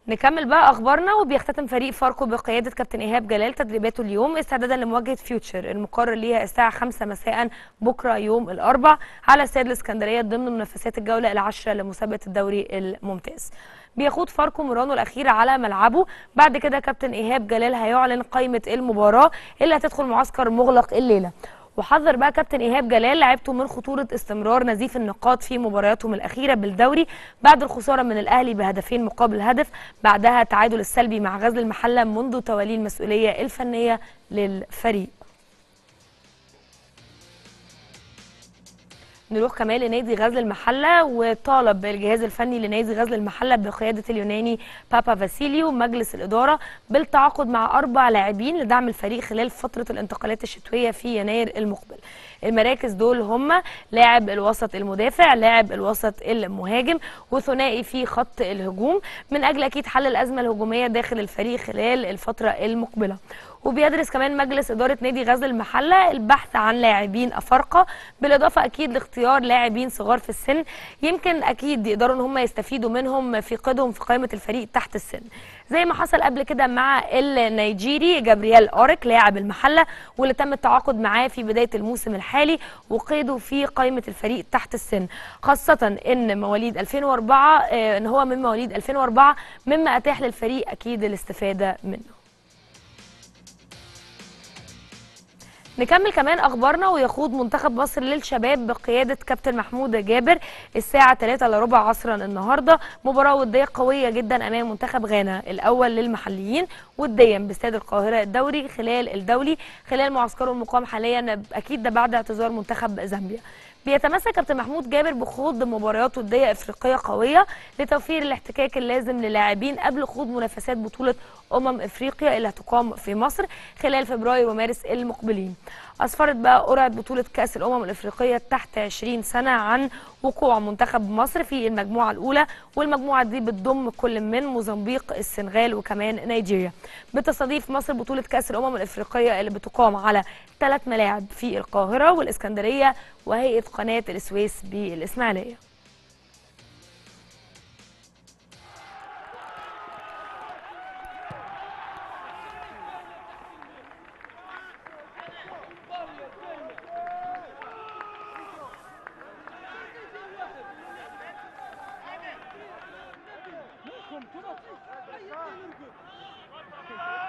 نكمل بقى اخبارنا وبيختتم فريق فاركو بقياده كابتن ايهاب جلال تدريباته اليوم استعدادا لمواجهه فيوتشر المقرر ليها الساعه 5 مساء بكره يوم الاربع على استاد الاسكندريه ضمن منافسات الجوله العاشره لمسابقه الدوري الممتاز بيخوض فاركو مرانو الاخير على ملعبه بعد كده كابتن ايهاب جلال هيعلن قائمه المباراه اللي هتدخل معسكر مغلق الليله وحذر بقى كابتن ايهاب جلال لعيبته من خطوره استمرار نزيف النقاط في مبارياتهم الاخيره بالدوري بعد الخساره من الاهلي بهدفين مقابل هدف بعدها التعادل السلبي مع غزل المحله منذ تولي المسؤوليه الفنيه للفريق نروح كمان لنادي غزل المحله وطالب الجهاز الفني لنادي غزل المحله بقياده اليوناني بابا فاسيليو مجلس الاداره بالتعاقد مع اربع لاعبين لدعم الفريق خلال فتره الانتقالات الشتويه في يناير المقبل. المراكز دول هم لاعب الوسط المدافع، لاعب الوسط المهاجم وثنائي في خط الهجوم من اجل اكيد حل الازمه الهجوميه داخل الفريق خلال الفتره المقبله. وبيدرس كمان مجلس اداره نادي غزل المحله البحث عن لاعبين افارقه بالاضافه اكيد لاختيار لاعبين صغار في السن يمكن اكيد يقدروا ان هم يستفيدوا منهم في قيدهم في قائمه الفريق تحت السن زي ما حصل قبل كده مع النيجيري جابرييل اوريك لاعب المحله واللي تم التعاقد معاه في بدايه الموسم الحالي وقيده في قائمه الفريق تحت السن خاصه ان مواليد 2004 ان هو من مواليد 2004 مما اتاح للفريق اكيد الاستفاده منه نكمل كمان اخبارنا ويخوض منتخب مصر للشباب بقياده كابتن محمود جابر الساعه 3 الا ربع عصرا النهارده مباراه وديه قويه جدا امام منتخب غانا الاول للمحليين وديا باستاد القاهره الدوري خلال الدولي خلال معسكره المقام حاليا اكيد ده بعد اعتذار منتخب زامبيا بيتمسك كابتن محمود جابر بخوض مباريات وديه افريقيه قويه لتوفير الاحتكاك اللازم للاعبين قبل خوض منافسات بطوله امم افريقيا اللي هتقام في مصر خلال فبراير ومارس المقبلين. اسفرت بقى قرعه بطوله كاس الامم الافريقيه تحت 20 سنه عن وقوع منتخب مصر في المجموعه الاولى والمجموعه دي بتضم كل من موزمبيق السنغال وكمان نيجيريا. بتستضيف مصر بطوله كاس الامم الافريقيه اللي بتقام على ثلاث ملاعب في القاهره والاسكندريه وهيئه قناه السويس بالاسماعيليه. Come, come on.